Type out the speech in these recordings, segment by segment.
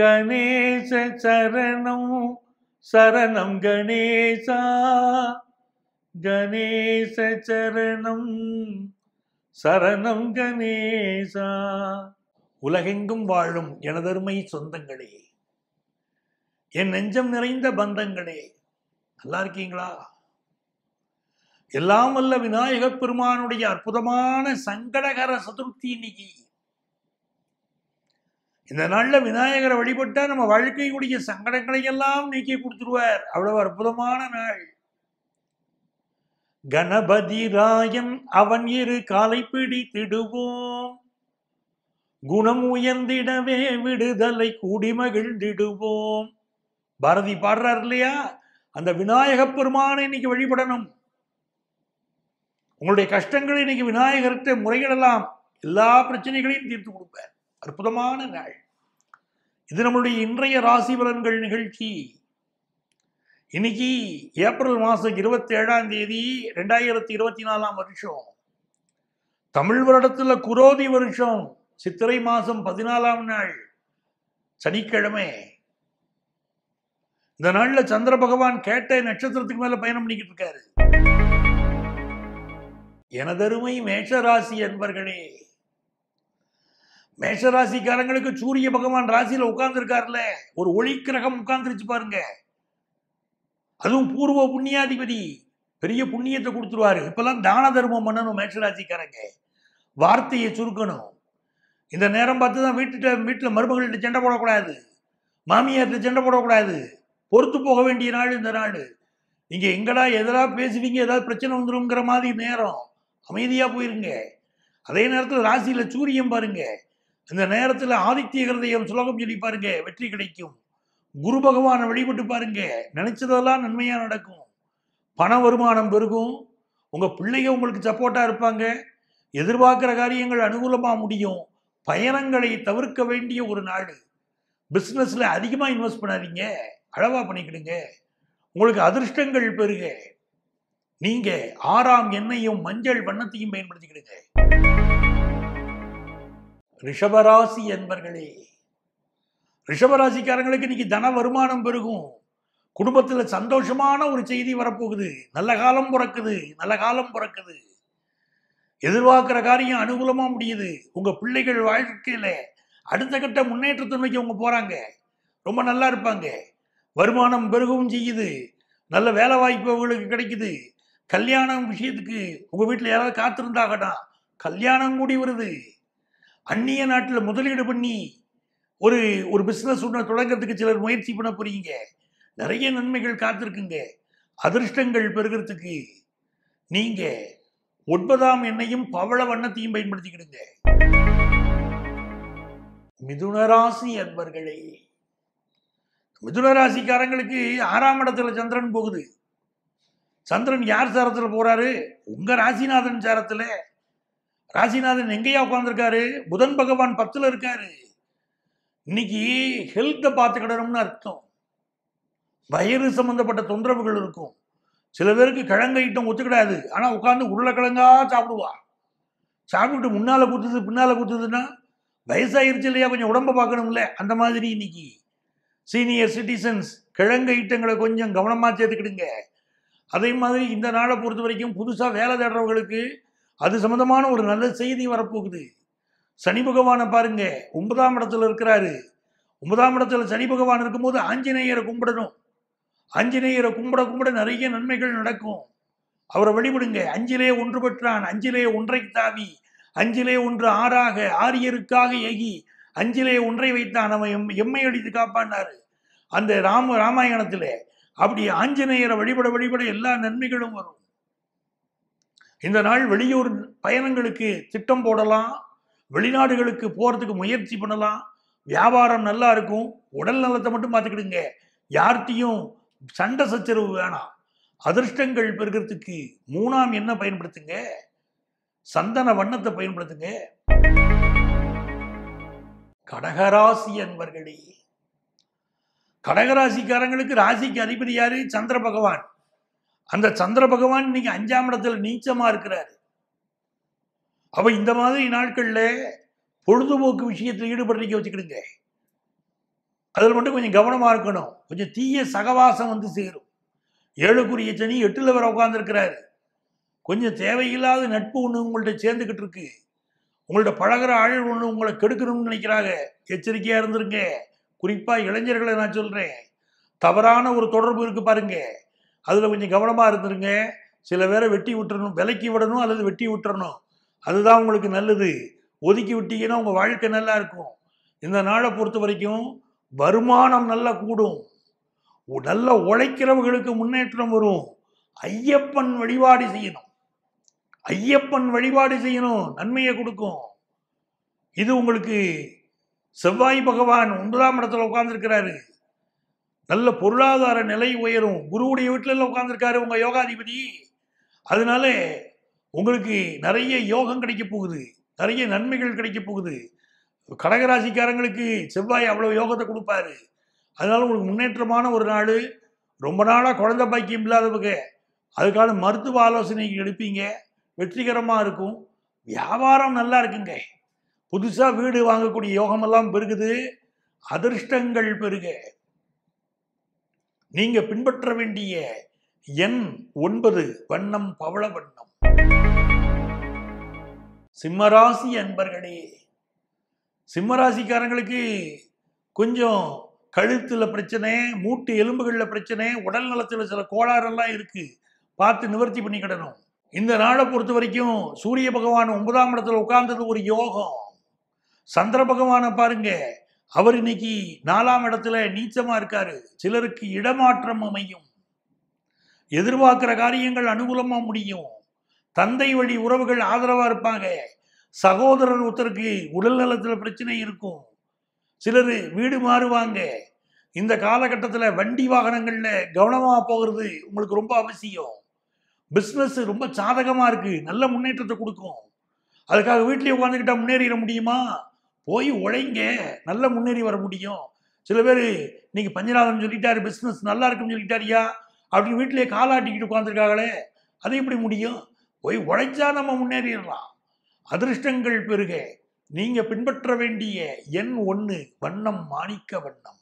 கணேச சரணம் சரணம் கணேசா கணேச சரணம் சரணம் கணேசா உலகெங்கும் வாழும் எனதருமை சொந்தங்களே என் நெஞ்சம் நிறைந்த பந்தங்களே நல்லா இருக்கீங்களா எல்லாம் வல்ல விநாயகப் பெருமானுடைய அற்புதமான சங்கடகர சதுர்த்தி இன்னைக்கு இந்த நாள்ல விநாயகரை வழிபட்டா நம்ம வாழ்க்கையுடைய சங்கடங்களை எல்லாம் நீக்கி கொடுத்துருவார் அவ்வளவு அற்புதமான நாள் கணபதி ராயன் அவன் இரு காலை பிடித்திடுவோம் குணம் உயர்ந்திடவே விடுதலை கூடி மகிழ்ந்திடுவோம் பாரதி பாடுறார் இல்லையா அந்த விநாயகப் பெருமானை இன்னைக்கு வழிபடணும் உங்களுடைய கஷ்டங்களை இன்னைக்கு விநாயகர்கிட்ட முறையிடலாம் எல்லா பிரச்சனைகளையும் தீர்த்து கொடுப்பார் அற்புதமான நாள் இது நம்மளுடைய இன்றைய ராசி பலன்கள் நிகழ்ச்சி இன்னைக்கு ஏப்ரல் மாதம் இருபத்தி ஏழாம் தேதி ரெண்டாயிரத்தி இருபத்தி நாலாம் வருஷம் தமிழ் வருடத்துல குரோதி வருஷம் சித்திரை மாதம் பதினாலாம் நாள் சனிக்கிழமை இந்த நாள்ல சந்திர பகவான் கேட்ட நட்சத்திரத்துக்கு மேல பயணம் பண்ணிக்கிட்டு இருக்காரு எனதருமை மேஷராசி என்பர்களே மேஷராசிக்காரங்களுக்கு சூரிய பகவான் ராசியில உட்கார்ந்துருக்காருல ஒரு ஒளி கிரகம் உட்கார்ந்துருச்சு பாருங்க அதுவும் பூர்வ புண்ணியாதிபதி பெரிய புண்ணியத்தை கொடுத்துருவாரு இப்பெல்லாம் தான தர்மம் பண்ணணும் மேஷராசிக்காரங்க வார்த்தையை சுருக்கணும் இந்த நேரம் பார்த்து தான் வீட்டுல வீட்டில் மருமகள்கிட்ட சண்டை போடக்கூடாது மாமியார்கிட்ட சண்டை போடக்கூடாது பொறுத்து போக வேண்டிய நாள் இந்த நாள் நீங்க எங்கடா எதனா பேசுவீங்க ஏதாவது பிரச்சனை வந்துருங்கிற மாதிரி நேரம் அமைதியா போயிருங்க அதே நேரத்தில் ராசியில சூரியன் பாருங்க இந்த நேரத்தில் ஆதித்ய ஹிருதயம் சுலகம் சொல்லி பாருங்க வெற்றி கிடைக்கும் குரு பகவானை வழிபட்டு பாருங்க நினைச்சதெல்லாம் நன்மையா நடக்கும் பண வருமானம் பெருகும் உங்க பிள்ளைங்க உங்களுக்கு சப்போர்ட்டா இருப்பாங்க எதிர்பார்க்கிற காரியங்கள் அனுகூலமா முடியும் பயணங்களை தவிர்க்க வேண்டிய ஒரு நாடு பிஸ்னஸ்ல அதிகமா இன்வெஸ்ட் பண்ணாதீங்க அளவா பண்ணிக்கிடுங்க உங்களுக்கு அதிர்ஷ்டங்கள் பெருக நீங்க ஆறாம் எண்ணெயும் மஞ்சள் வண்ணத்தையும் பயன்படுத்திக்கிடுங்க ரிஷபராசி என்பர்களே ரிஷபராசிக்காரங்களுக்கு இன்னைக்கு தன வருமானம் பெருகும் குடும்பத்துல சந்தோஷமான ஒரு செய்தி வரப்போகுது நல்ல காலம் பிறக்குது நல்ல காலம் பிறக்குது எதிர்பார்க்கிற காரியம் அனுகூலமா முடியுது உங்க பிள்ளைகள் வாழ்க்கையில அடுத்த கட்ட முன்னேற்றத்தை நோக்கி அவங்க போறாங்க ரொம்ப நல்லா இருப்பாங்க வருமானம் பெருகவும் செய்யுது நல்ல வேலை வாய்ப்பு அவங்களுக்கு கிடைக்குது கல்யாணம் விஷயத்துக்கு உங்க வீட்டில் யாராவது காத்திருந்தாகடா கல்யாணம் கூடி வருது அந்நிய நாட்டில் முதலீடு பண்ணி ஒரு ஒரு பிஸ்னஸ் ஒன்று தொடங்கிறதுக்கு சிலர் முயற்சி பண்ண போறீங்க நிறைய நன்மைகள் காத்திருக்குங்க அதிர்ஷ்டங்கள் பெறுகிறதுக்கு நீங்க ஒன்பதாம் எண்ணையும் பவள வண்ணத்தையும் பயன்படுத்திக்கிடுங்க மிதுனராசி அன்பர்களே மிதுனராசிக்காரங்களுக்கு ஆறாம் இடத்துல சந்திரன் போகுது சந்திரன் யார் சாரத்துல போறாரு உங்க ராசிநாதன் சாரத்துல ராசிநாதன் எங்கேயா உட்கார்ந்துருக்காரு புதன் பகவான் பத்துல இருக்காரு இன்னைக்கு ஹெல்த்தை பார்த்துக்கிடணும்னு அர்த்தம் வயிறு சம்பந்தப்பட்ட தொந்தரவுகள் இருக்கும் சில பேருக்கு கிழங்கு ஐட்டம் ஒத்துக்கிடாது ஆனா உட்காந்து உருளைக்கிழங்கா சாப்பிடுவா சாப்பிட்டு முன்னால குத்துது பின்னால குத்துதுன்னா வயசாயிருச்சு இல்லையா கொஞ்சம் உடம்ப பார்க்கணும்ல அந்த மாதிரி இன்னைக்கு சீனியர் சிட்டிசன்ஸ் கிழங்கு ஐட்டங்களை கொஞ்சம் கவனமா சேர்த்துக்கிடுங்க அதே மாதிரி இந்த நாளை பொறுத்த வரைக்கும் புதுசா வேலை தேடுறவங்களுக்கு அது சம்பந்தமான ஒரு நல்ல செய்தி வரப்போகுது சனி பகவானை பாருங்க ஒன்பதாம் இடத்துல இருக்கிறாரு ஒன்பதாம் இடத்துல சனி பகவான் இருக்கும்போது ஆஞ்சநேயரை கும்பிடணும் ஆஞ்சநேயரை கும்பிட கும்பிட நிறைய நன்மைகள் நடக்கும் அவரை வழிபடுங்க அஞ்சிலே ஒன்று பெற்றான் அஞ்சிலே ஒன்றை தாவி அஞ்சிலே ஒன்று ஆறாக ஆரியருக்காக ஏகி அஞ்சிலே ஒன்றை வைத்தான் அவன் எம் எம்மை அடித்து காப்பானாரு அந்த ராம ராமாயணத்துல அப்படி ஆஞ்சநேயரை வழிபட வழிபட எல்லா நன்மைகளும் வரும் இந்த நாள் வெளியூர் பயணங்களுக்கு திட்டம் போடலாம் வெளிநாடுகளுக்கு போறதுக்கு முயற்சி பண்ணலாம் வியாபாரம் நல்லா இருக்கும் உடல் நலத்தை மட்டும் பார்த்துக்கிடுங்க யார்கிட்டையும் சண்டை சச்சரவு வேணாம் அதிர்ஷ்டங்கள் பெறுகிறதுக்கு மூணாம் என்ன பயன்படுத்துங்க சந்தன வண்ணத்தை பயன்படுத்துங்க கடகராசி அன்பர்களே கடகராசிக்காரங்களுக்கு ராசிக்கு அதிபதி யாரு சந்திர பகவான் அந்த சந்திர பகவான் இன்னைக்கு அஞ்சாம் இடத்துல நீச்சமா இருக்கிறாரு அப்ப இந்த மாதிரி நாட்கள்ல பொழுதுபோக்கு விஷயத்துல ஈடுபடுறீங்க வச்சுக்கிடுங்க அதில் மட்டும் கொஞ்சம் கவனமா இருக்கணும் கொஞ்சம் தீய சகவாசம் வந்து சேரும் ஏழுக்குரிய சனி எட்டுல வர உட்காந்துருக்கிறாரு கொஞ்சம் தேவையில்லாத நட்பு ஒன்று உங்கள்ட்ட சேர்ந்துக்கிட்டு இருக்கு உங்கள்ட்ட பழகுற ஆள் ஒன்று உங்களை கெடுக்கணும்னு நினைக்கிறாங்க எச்சரிக்கையா இருந்துருங்க குறிப்பா இளைஞர்களை நான் சொல்றேன் தவறான ஒரு தொடர்பு இருக்கு பாருங்க அதுல கொஞ்சம் கவனமா இருந்துருங்க சில பேரை வெட்டி விட்டுறணும் விலக்கி விடணும் அல்லது வெட்டி விட்டுறணும் அதுதான் உங்களுக்கு நல்லது ஒதுக்கி விட்டீங்கன்னா உங்க வாழ்க்கை நல்லா இருக்கும் இந்த நாளை பொறுத்த வரைக்கும் வருமானம் நல்லா கூடும் உ- நல்ல உழைக்கிறவர்களுக்கு முன்னேற்றம் வரும் ஐயப்பன் வழிபாடு செய்யணும் ஐயப்பன் வழிபாடு செய்யணும் நன்மையை கொடுக்கும் இது உங்களுக்கு செவ்வாய் பகவான் ஒன்பதாம் இடத்துல உட்கார்ந்துருக்கிறாரு நல்ல பொருளாதார நிலை உயரும் குருவுடைய வீட்டில உட்கார்ந்துருக்காரு உங்க யோகாதிபதி அதனால உங்களுக்கு நிறைய யோகம் கிடைக்க போகுது நிறைய நன்மைகள் கிடைக்க போகுது கடகராசிக்காரங்களுக்கு செவ்வாய் அவ்வளவு யோகத்தை கொடுப்பாரு அதனால உங்களுக்கு முன்னேற்றமான ஒரு நாள் ரொம்ப நாளாக குழந்தை பாக்கியம் இல்லாதவங்க அதுக்கான மருத்துவ ஆலோசனைக்கு எடுப்பீங்க வெற்றிகரமாக இருக்கும் வியாபாரம் நல்லா இருக்குங்க புதுசாக வீடு வாங்கக்கூடிய யோகமெல்லாம் பெருகுது அதிர்ஷ்டங்கள் பெருக நீங்க பின்பற்ற வேண்டிய எண் ஒன்பது வண்ணம் பவள வண்ணம் சிம்மராசி அன்பர்களே சிம்மராசிக்காரங்களுக்கு கொஞ்சம் கழுத்துல பிரச்சனை மூட்டு எலும்புகள்ல பிரச்சனை உடல் நலத்துல சில கோளாறெல்லாம் இருக்கு பார்த்து நிவர்த்தி பண்ணிக்கிடணும் இந்த நாளை பொறுத்த வரைக்கும் சூரிய பகவான் ஒன்பதாம் இடத்துல உட்கார்ந்தது ஒரு யோகம் சந்திர பகவானை பாருங்க அவர் இன்னைக்கு நாலாம் இடத்துல நீச்சமா இருக்காரு சிலருக்கு இடமாற்றம் அமையும் எதிர்பார்க்கிற காரியங்கள் அனுகூலமா முடியும் தந்தை வழி உறவுகள் ஆதரவா இருப்பாங்க சகோதரர் ஒருத்தருக்கு உடல் நலத்துல பிரச்சனை இருக்கும் சிலர் வீடு மாறுவாங்க இந்த காலகட்டத்தில் வண்டி வாகனங்கள்ல கவனமா போகிறது உங்களுக்கு ரொம்ப அவசியம் பிஸ்னஸ் ரொம்ப சாதகமா இருக்கு நல்ல முன்னேற்றத்தை கொடுக்கும் அதுக்காக வீட்லயே உட்காந்துக்கிட்டா முன்னேறிட முடியுமா போய் உழைங்க நல்ல முன்னேறி வர முடியும் சில பேர் இன்னைக்கு பஞ்சநாதன் சொல்லிட்டாரு பிஸ்னஸ் நல்லா இருக்குன்னு சொல்லிட்டாரியா அப்படின்னு வீட்டிலேயே காலாட்டிக்கிட்டு உட்காந்துருக்காங்களே அது எப்படி முடியும் போய் உழைச்சா நம்ம முன்னேறிடலாம் அதிர்ஷ்டங்கள் பெருக நீங்க பின்பற்ற வேண்டிய எண் ஒண்ணு வண்ணம் மாணிக்க வண்ணம்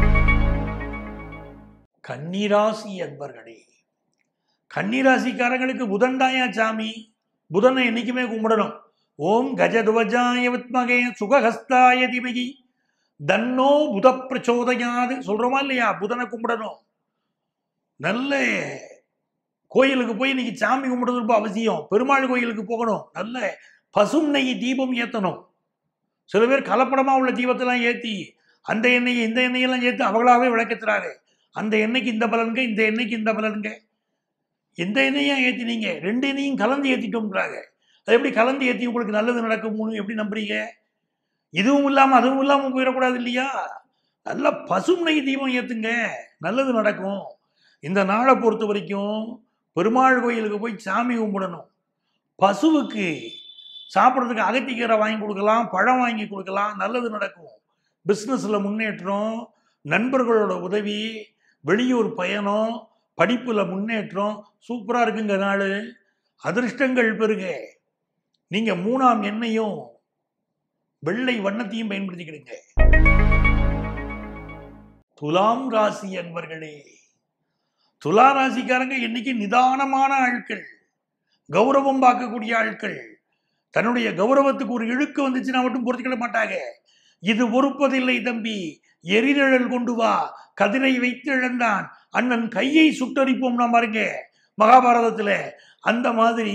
கன்னிராசி அன்பர்களே கன்னிராசிக்காரங்களுக்கு புதன் தாயா சாமி புதனை என்னைக்குமே கும்பிடணும் ஓம் கஜதுவஜாய வித்மகே சுகஹஸ்தாய திமகி தன்னோ புத பிரச்சோதயாது சொல்றோமா இல்லையா புதனை கும்பிடணும் நல்ல கோயிலுக்கு போய் இன்னைக்கு சாமி கும்பிடுறது ரொம்ப அவசியம் பெருமாள் கோயிலுக்கு போகணும் நல்ல பசும் நெய் தீபம் ஏற்றணும் சில பேர் கலப்படமா உள்ள தீபத்தெல்லாம் ஏற்றி அந்த எண்ணெயை இந்த எண்ணெயெல்லாம் ஏற்றி அவங்களாவே விளக்கத்துறாங்க அந்த எண்ணெய்க்கு இந்த பலன்க இந்த எண்ணெய்க்கு இந்த பலன்க எந்த எண்ணெயா ஏற்றினீங்க ரெண்டு எண்ணெயும் கலந்து ஏற்றிட்டோம்ன்றாங்க அது எப்படி கலந்து ஏற்றி உங்களுக்கு நல்லது நடக்கும்னு எப்படி நம்புறீங்க இதுவும் இல்லாமல் அதுவும் இல்லாமல் போயிடக்கூடாது இல்லையா நல்ல பசும் நெய் தீபம் ஏற்றுங்க நல்லது நடக்கும் இந்த நாளை பொறுத்த வரைக்கும் பெருமாள் கோயிலுக்கு போய் சாமி கும்பிடணும் பசுவுக்கு சாப்பிட்றதுக்கு அகத்திக்கீரை வாங்கி கொடுக்கலாம் பழம் வாங்கி கொடுக்கலாம் நல்லது நடக்கும் பிஸ்னஸில் முன்னேற்றம் நண்பர்களோட உதவி வெளியூர் பயணம் படிப்புல முன்னேற்றம் சூப்பரா இருக்குங்க நாள் அதிர்ஷ்டங்கள் பெருக நீங்க மூணாம் எண்ணையும் வெள்ளை வண்ணத்தையும் பயன்படுத்திக்கிடுங்க துலாம் ராசி அன்பர்களே துலா ராசிக்காரங்க இன்னைக்கு நிதானமான ஆட்கள் கௌரவம் பார்க்கக்கூடிய ஆட்கள் தன்னுடைய கௌரவத்துக்கு ஒரு இழுக்கு வந்துச்சுன்னா மட்டும் பொறுத்துக்கிட மாட்டாங்க இது பொறுப்பதில்லை தம்பி எரிநிழல் கொண்டு வா கதிரை வைத்து இழந்தான் அண்ணன் கையை சுட்டரிப்போம் நான் பாருங்க மகாபாரதத்துல அந்த மாதிரி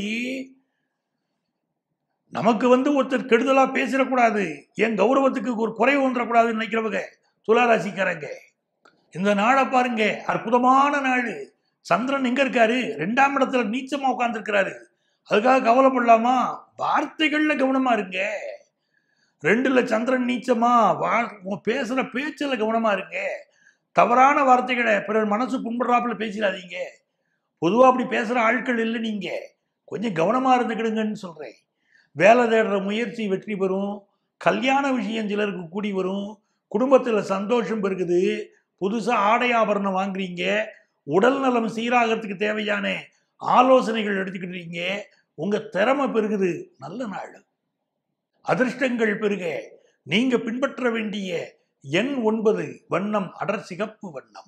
நமக்கு வந்து ஒருத்தர் கெடுதலா பேசிடக்கூடாது என் கௌரவத்துக்கு ஒரு குறைவு வந்துடக்கூடாதுன்னு நினைக்கிறவங்க துளாராசிக்காரங்க இந்த நாளை பாருங்க அற்புதமான நாள் சந்திரன் எங்க இருக்காரு ரெண்டாம் இடத்துல நீச்சமா உட்கார்ந்துருக்கிறாரு அதுக்காக கவலைப்படலாமா வார்த்தைகள்ல கவனமா இருங்க ரெண்டுல சந்திரன் நீச்சமா வா உங்க பேசுற பேச்சுல கவனமா இருங்க தவறான வார்த்தைகளை பிறர் மனசு புண்படுறாப்புல பேசிடாதீங்க பொதுவா அப்படி பேசுற ஆட்கள் இல்லை நீங்க கொஞ்சம் கவனமா இருந்துக்கிடுங்கன்னு சொல்றேன் வேலை தேடுற முயற்சி வெற்றி பெறும் கல்யாண விஷயம் சிலருக்கு கூடி வரும் குடும்பத்துல சந்தோஷம் பெருகுது புதுசா ஆடை ஆபரணம் வாங்குறீங்க உடல் நலம் சீராகிறதுக்கு தேவையான ஆலோசனைகள் எடுத்துக்கிட்டீங்க உங்க திறமை பெருகுது நல்ல நாள் அதிர்ஷ்டங்கள் பெருக நீங்க பின்பற்ற வேண்டிய எண் ஒன்பது வண்ணம் அடர் சிகப்பு வண்ணம்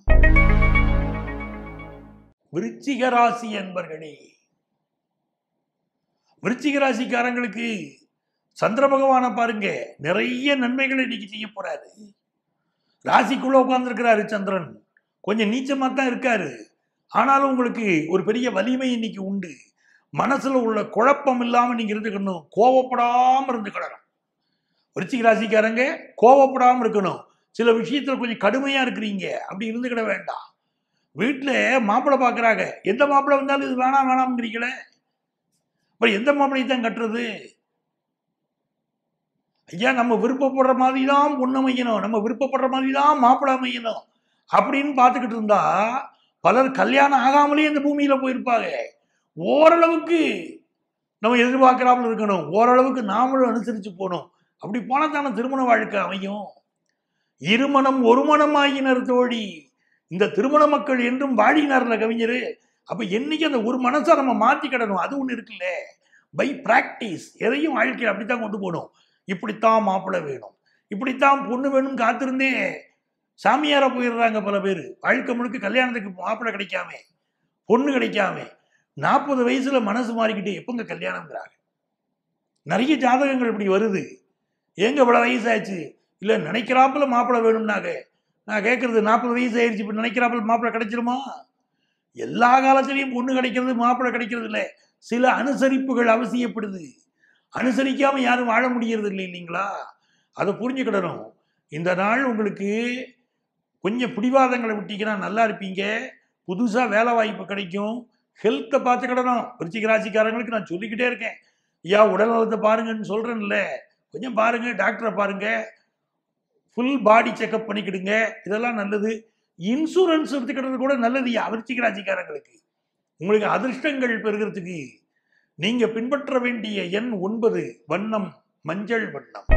விருச்சிக ராசி என்பர்களே விருச்சிக ராசிக்காரங்களுக்கு சந்திர பகவானை பாருங்க நிறைய நன்மைகளை இன்னைக்கு செய்ய போறாரு ராசிக்குள்ள உட்கார்ந்துருக்கிறாரு சந்திரன் கொஞ்சம் நீச்சமா தான் இருக்காரு ஆனாலும் உங்களுக்கு ஒரு பெரிய வலிமை இன்னைக்கு உண்டு மனசுல உள்ள குழப்பம் இல்லாம நீங்க இருந்துக்கணும் கோவப்படாம இருந்துக்கிடணும் விருச்சிக ராசிக்காரங்க கோவப்படாம இருக்கணும் சில விஷயத்துல கொஞ்சம் கடுமையா இருக்கிறீங்க அப்படி இருந்துக்கிட வேண்டாம் வீட்டுல மாப்பிள்ளை பாக்குறாங்க எந்த மாப்பிள்ளை வந்தாலும் இது வேணாம் வேணாம்ங்கிறீங்களே அப்புறம் எந்த மாப்பிள்ளையை தான் கட்டுறது ஐயா நம்ம விருப்பப்படுற மாதிரி தான் பொண்ணு அமையணும் நம்ம விருப்பப்படுற மாதிரி தான் மாப்பிள்ளை அமையணும் அப்படின்னு பார்த்துக்கிட்டு இருந்தா பலர் கல்யாணம் ஆகாமலே இந்த பூமியில போயிருப்பாங்க ஓரளவுக்கு நம்ம எதிர்பார்க்கறாமல் இருக்கணும் ஓரளவுக்கு நாமளும் அனுசரிச்சு போகணும் அப்படி போனா தானே திருமண வாழ்க்கை அமையும் இருமணம் ஒரு மனம் ஆகினர் தோழி இந்த திருமண மக்கள் என்றும் வாழினார்ல கவிஞர் அப்ப என்னைக்கு அந்த ஒரு மனசை நம்ம மாத்திக்கிடணும் அது ஒண்ணு இருக்குல்ல பை பிராக்டிஸ் எதையும் வாழ்க்கையில் அப்படித்தான் கொண்டு போகணும் இப்படித்தான் மாப்பிள்ளை வேணும் இப்படித்தான் பொண்ணு வேணும் காத்திருந்தே சாமியாரா போயிடுறாங்க பல பேர் வாழ்க்கை முழுக்க கல்யாணத்துக்கு மாப்பிள்ளை கிடைக்காம பொண்ணு கிடைக்காம நாற்பது வயசுல மனசு மாறிக்கிட்டு எப்பங்க கல்யாணம்ங்கிறாங்க நிறைய ஜாதகங்கள் இப்படி வருது ஏங்க இவ்வளவு வயசாச்சு இல்ல நினைக்கிறாப்புல மாப்பிள்ளை வேணும்னாங்க நான் கேட்கறது நாற்பது வயசு ஆயிடுச்சு இப்ப நினைக்கிறாப்புல மாப்பிள்ளை கிடைச்சிருமா எல்லா காலத்திலையும் பொண்ணு கிடைக்கிறது மாப்பிள்ளை கிடைக்கிறது இல்லை சில அனுசரிப்புகள் அவசியப்படுது அனுசரிக்காம யாரும் வாழ முடியறது இல்லை இல்லைங்களா அதை புரிஞ்சுக்கிடணும் இந்த நாள் உங்களுக்கு கொஞ்சம் பிடிவாதங்களை விட்டீங்கன்னா நல்லா இருப்பீங்க புதுசாக வேலை வாய்ப்பு கிடைக்கும் ஹெல்த்தை பார்த்துக்கிடணும் விருச்சிக ராசிக்காரங்களுக்கு நான் சொல்லிக்கிட்டே இருக்கேன் ஐயா உடல் நலத்தை பாருங்கன்னு சொல்கிறேன்ல கொஞ்சம் பாருங்க டாக்டரை பாருங்க ஃபுல் பாடி செக்அப் பண்ணிக்கிடுங்க இதெல்லாம் நல்லது இன்சூரன்ஸ் எடுத்துக்கிறது கூட நல்லது ஐயா விருச்சிக ராசிக்காரங்களுக்கு உங்களுக்கு அதிர்ஷ்டங்கள் பெறுகிறதுக்கு நீங்க பின்பற்ற வேண்டிய எண் ஒன்பது வண்ணம் மஞ்சள் வண்ணம்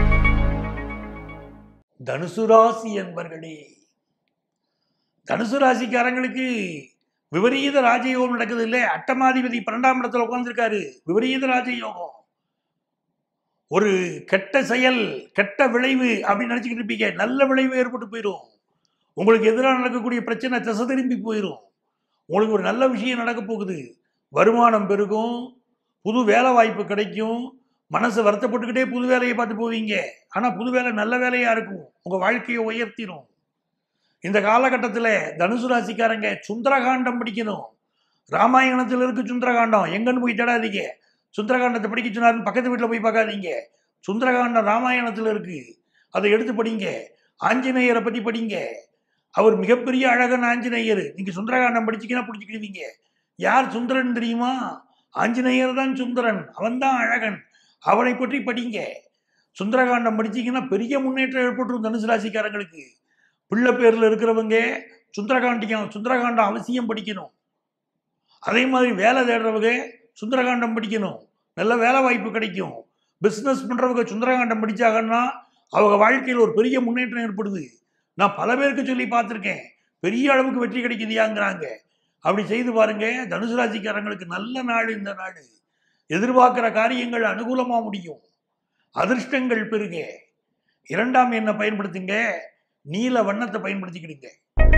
தனுசு ராசி என்பர்களே தனுசு ராசிக்காரங்களுக்கு விபரீத ராஜயோகம் நடக்குது இல்லை அட்டமாதிபதி பன்னெண்டாம் இடத்துல உட்கார்ந்துருக்காரு விபரீத ராஜயோகம் ஒரு கெட்ட செயல் கெட்ட விளைவு அப்படின்னு நினைச்சுக்கிட்டு இருப்பீங்க நல்ல விளைவு ஏற்பட்டு போயிடும் உங்களுக்கு எதிராக நடக்கக்கூடிய பிரச்சனை திசை திரும்பி போயிடும் உங்களுக்கு ஒரு நல்ல விஷயம் நடக்க போகுது வருமானம் பெருகும் புது வேலை வாய்ப்பு கிடைக்கும் மனசு வருத்தப்பட்டுக்கிட்டே புது வேலையை பார்த்து போவீங்க ஆனால் புது வேலை நல்ல வேலையா இருக்கும் உங்க வாழ்க்கையை உயர்த்திடும் இந்த காலகட்டத்தில் தனுசு ராசிக்காரங்க சுந்தரகாண்டம் படிக்கணும் ராமாயணத்தில் இருக்கு சுந்தரகாண்டம் எங்கன்னு போய் தேடாதீங்க சுந்தரகாண்டத்தை படிக்க சொன்னாருன்னு பக்கத்து வீட்டில் போய் பார்க்காதீங்க சுந்தரகாண்டம் ராமாயணத்தில் இருக்கு அதை எடுத்து படிங்க ஆஞ்சநேயரை பற்றி படிங்க அவர் மிகப்பெரிய அழகன் ஆஞ்சநேயர் நீங்க சுந்தரகாண்டம் படிச்சீங்கன்னா பிடிச்சிக்கிடுவீங்க யார் சுந்தரன் தெரியுமா ஆஞ்சநேயர் தான் சுந்தரன் அவன் தான் அழகன் அவனை பற்றி படிங்க சுந்தரகாண்டம் படிச்சீங்கன்னா பெரிய முன்னேற்றம் ஏற்பட்டுரும் தனுசு ராசிக்காரங்களுக்கு பிள்ளை பேர்ல இருக்கிறவங்க சுந்தரகாண்டியம் சுந்தரகாண்டம் அவசியம் படிக்கணும் அதே மாதிரி வேலை தேடுறவங்க சுந்தரகாண்டம் படிக்கணும் நல்ல வேலை வாய்ப்பு கிடைக்கும் பிஸ்னஸ் பண்றவங்க சுந்தரகாண்டம் படிச்சாங்கன்னா அவங்க வாழ்க்கையில் ஒரு பெரிய முன்னேற்றம் ஏற்படுது நான் பல பேருக்கு சொல்லி பார்த்துருக்கேன் பெரிய அளவுக்கு வெற்றி கிடைக்குதியாங்கிறாங்க அப்படி செய்து பாருங்க தனுசு ராசிக்காரங்களுக்கு நல்ல நாள் இந்த நாடு எதிர்பார்க்கிற காரியங்கள் அனுகூலமா முடியும் அதிர்ஷ்டங்கள் பெருக இரண்டாம் எண்ணை பயன்படுத்துங்க நீல வண்ணத்தை பயன்படுத்திக்கிடுங்க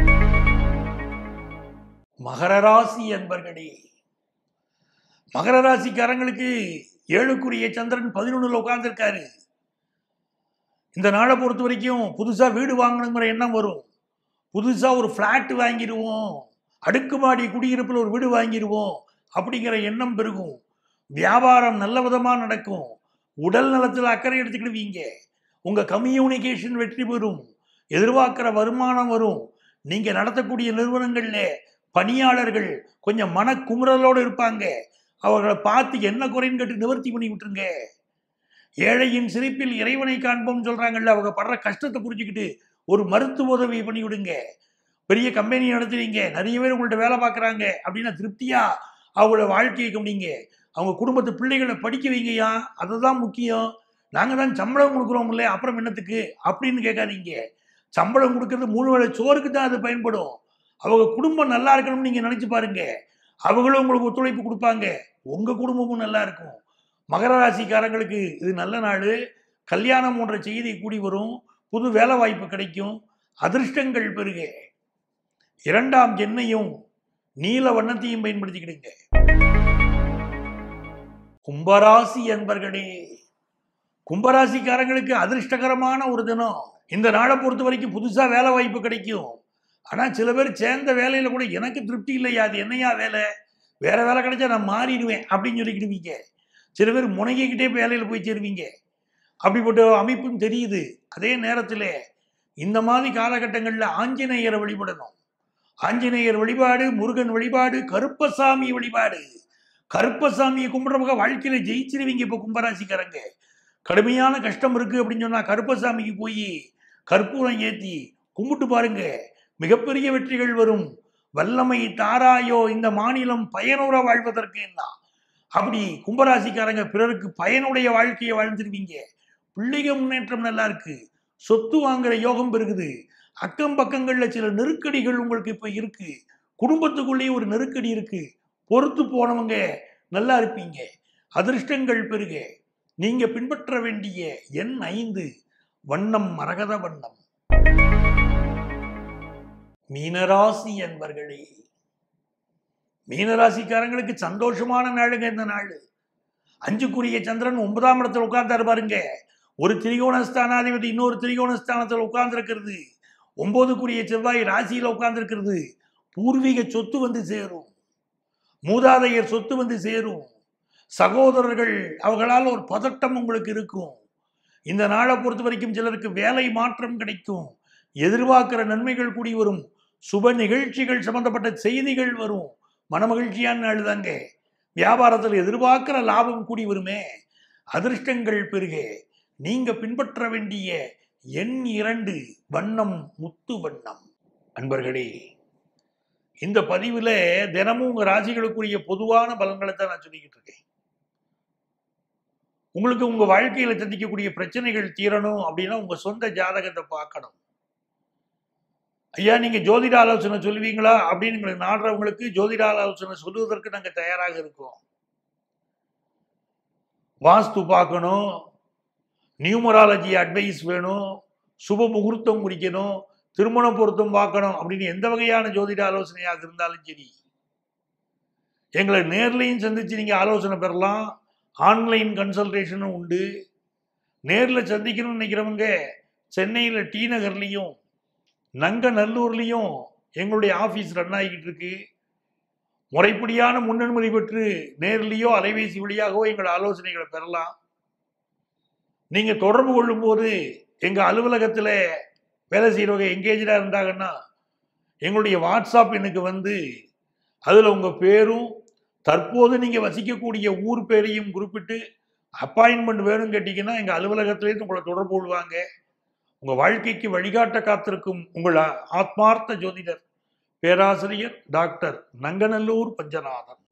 மகர ராசி என்பர்களே மகர ராசிக்காரங்களுக்கு ஏழுக்குரிய சந்திரன் பதினொன்னுல உட்கார்ந்துருக்காரு இந்த நாளை பொறுத்த வரைக்கும் புதுசா வீடு வாங்கணுங்கிற எண்ணம் வரும் புதுசா ஒரு ஃப்ளாட் வாங்கிடுவோம் அடுக்குமாடி குடியிருப்பில் ஒரு வீடு வாங்கிடுவோம் அப்படிங்கிற எண்ணம் பெருகும் வியாபாரம் நல்ல விதமா நடக்கும் உடல் நலத்தில் அக்கறை எடுத்துக்கிடுவீங்க உங்க கம்யூனிகேஷன் வெற்றி பெறும் எதிர்பார்க்கிற வருமானம் வரும் நீங்க நடத்தக்கூடிய நிறுவனங்கள்ல பணியாளர்கள் கொஞ்சம் மனக்குமுறலோடு இருப்பாங்க அவர்களை பார்த்து என்ன குறைன்னு கேட்டு நிவர்த்தி பண்ணி விட்டுருங்க ஏழையின் சிரிப்பில் இறைவனை காண்போம் சொல்றாங்கல்ல அவங்க படுற கஷ்டத்தை புரிஞ்சுக்கிட்டு ஒரு மருத்துவ உதவி பண்ணி விடுங்க பெரிய கம்பெனி நடத்துறீங்க நிறைய பேர் உங்கள்ட்ட வேலை பார்க்குறாங்க அப்படின்னா திருப்தியா அவங்களோட வாழ்க்கையை கவனிங்க அவங்க குடும்பத்து பிள்ளைகளை படிக்க வைங்கய்யா அதுதான் முக்கியம் நாங்கள் தான் சம்பளம் கொடுக்குறோம் இல்லையா அப்புறம் என்னத்துக்கு அப்படின்னு கேட்காதீங்க சம்பளம் கொடுக்கறது மூணு வேளை சோறுக்கு தான் அது பயன்படும் அவங்க குடும்பம் நல்லா இருக்கணும்னு நீங்கள் நினச்சி பாருங்க அவங்களும் உங்களுக்கு ஒத்துழைப்பு கொடுப்பாங்க உங்கள் குடும்பமும் நல்லா இருக்கும் மகர ராசிக்காரங்களுக்கு இது நல்ல நாள் கல்யாணம் போன்ற செய்தி கூடி வரும் புது வேலை வாய்ப்பு கிடைக்கும் அதிர்ஷ்டங்கள் பெருக இரண்டாம் எண்ணையும் நீல வண்ணத்தையும் பயன்படுத்திக்கிடுங்க கும்பராசி என்பர்களே கும்பராசிக்காரங்களுக்கு அதிர்ஷ்டகரமான ஒரு தினம் இந்த நாளை பொறுத்த வரைக்கும் புதுசா வேலை வாய்ப்பு கிடைக்கும் ஆனா சில பேர் சேர்ந்த வேலையில கூட எனக்கு திருப்தி இல்லையா அது என்னையா வேலை வேற வேலை கிடைச்சா நான் மாறிடுவேன் அப்படின்னு சொல்லிக்கிடுவீங்க சில பேர் முனைகிக்கிட்டே வேலையில போய் சேருவீங்க அப்படிப்பட்ட அமைப்பும் தெரியுது அதே நேரத்தில் இந்த மாதிரி காலகட்டங்களில் ஆஞ்சநேயரை வழிபடணும் ஆஞ்சநேயர் வழிபாடு முருகன் வழிபாடு கருப்பசாமி வழிபாடு கருப்பசாமியை கும்பிட்றவங்க வாழ்க்கையில ஜெயிச்சிருவீங்க இப்போ கும்பராசிக்காரங்க கடுமையான கஷ்டம் இருக்கு அப்படின்னு சொன்னா கருப்பசாமிக்கு போய் கற்பூரம் ஏத்தி கும்பிட்டு பாருங்க மிகப்பெரிய வெற்றிகள் வரும் வல்லமை தாராயோ இந்த மாநிலம் பயனுற வாழ்வதற்கு என்ன அப்படி கும்பராசிக்காரங்க பிறருக்கு பயனுடைய வாழ்க்கையை வாழ்ந்துருவீங்க பிள்ளைக முன்னேற்றம் நல்லா இருக்கு சொத்து வாங்குற யோகம் பெருகுது அக்கம் பக்கங்கள்ல சில நெருக்கடிகள் உங்களுக்கு இப்ப இருக்கு குடும்பத்துக்குள்ளேயே ஒரு நெருக்கடி இருக்கு பொறுத்து போனவங்க நல்லா இருப்பீங்க அதிர்ஷ்டங்கள் பெருக நீங்க பின்பற்ற வேண்டிய எண் ஐந்து வண்ணம் மரகத வண்ணம் மீனராசி என்பர்களே மீனராசிக்காரங்களுக்கு சந்தோஷமான நாளுங்க இந்த நாள் அஞ்சுக்குரிய சந்திரன் ஒன்பதாம் இடத்துல உட்கார்ந்தாரு பாருங்க ஒரு திரிகோண ஸ்தானாதிபதி இன்னொரு திரிகோண ஸ்தானத்தில் உட்கார்ந்துருக்கிறது ஒன்பதுக்குரிய செவ்வாய் ராசியில உட்கார்ந்துருக்கிறது பூர்வீக சொத்து வந்து சேரும் மூதாதையர் சொத்து வந்து சேரும் சகோதரர்கள் அவர்களால் ஒரு பதட்டம் உங்களுக்கு இருக்கும் இந்த நாளை பொறுத்த வரைக்கும் சிலருக்கு வேலை மாற்றம் கிடைக்கும் எதிர்பார்க்கிற நன்மைகள் கூடி வரும் சுப நிகழ்ச்சிகள் சம்பந்தப்பட்ட செய்திகள் வரும் மனமகிழ்ச்சியான நாள் தாங்க வியாபாரத்தில் எதிர்பார்க்கிற லாபம் கூடி வருமே அதிர்ஷ்டங்கள் பெருக நீங்க பின்பற்ற வேண்டிய எண் இரண்டு வண்ணம் முத்து வண்ணம் அன்பர்களே இந்த பதிவில் தினமும் உங்க ராசிகளுக்குரிய பொதுவான பலன்களை தான் நான் சொல்லிக்கிட்டு இருக்கேன் உங்களுக்கு உங்க வாழ்க்கையில சந்திக்கக்கூடிய பிரச்சனைகள் தீரணும் அப்படின்னா உங்க சொந்த ஜாதகத்தை பார்க்கணும் ஐயா நீங்க ஜோதிட ஆலோசனை சொல்லுவீங்களா அப்படின்னு எங்களுக்கு நாடுறவங்களுக்கு ஜோதிட ஆலோசனை சொல்லுவதற்கு நாங்க தயாராக இருக்கோம் வாஸ்து பார்க்கணும் நியூமராலஜி அட்வைஸ் வேணும் சுப முகூர்த்தம் குறிக்கணும் திருமண பொருத்தம் பார்க்கணும் அப்படின்னு எந்த வகையான ஜோதிட ஆலோசனையாக இருந்தாலும் சரி எங்களை நேர்லையும் சந்திச்சு நீங்க ஆலோசனை பெறலாம் ஆன்லைன் கன்சல்டேஷனும் உண்டு நேரில் சந்திக்கணும்னு நினைக்கிறவங்க சென்னையில் டி நகர்லையும் நங்கநல்லூர்லேயும் எங்களுடைய ஆஃபீஸ் ரன் ஆகிக்கிட்டு இருக்கு முறைப்படியான முன்னனுமதி பெற்று நேர்லேயோ அலைபேசி வழியாகவோ எங்கள் ஆலோசனைகளை பெறலாம் நீங்க தொடர்பு கொள்ளும்போது எங்க அலுவலகத்தில் வேலை செய்கிறவங்க எங்கேஜாக இருந்தாங்கன்னா எங்களுடைய வாட்ஸ்அப் எனக்கு வந்து அதில் உங்கள் பேரும் தற்போது நீங்கள் வசிக்கக்கூடிய ஊர் பேரையும் குறிப்பிட்டு அப்பாயின்மெண்ட் வேணும்னு கேட்டிங்கன்னா எங்கள் அலுவலகத்திலேருந்து உங்களை தொடர்பு கொள்வாங்க உங்கள் வாழ்க்கைக்கு வழிகாட்ட காத்திருக்கும் உங்கள் ஆத்மார்த்த ஜோதிடர் பேராசிரியர் டாக்டர் நங்கநல்லூர் பஞ்சநாதன்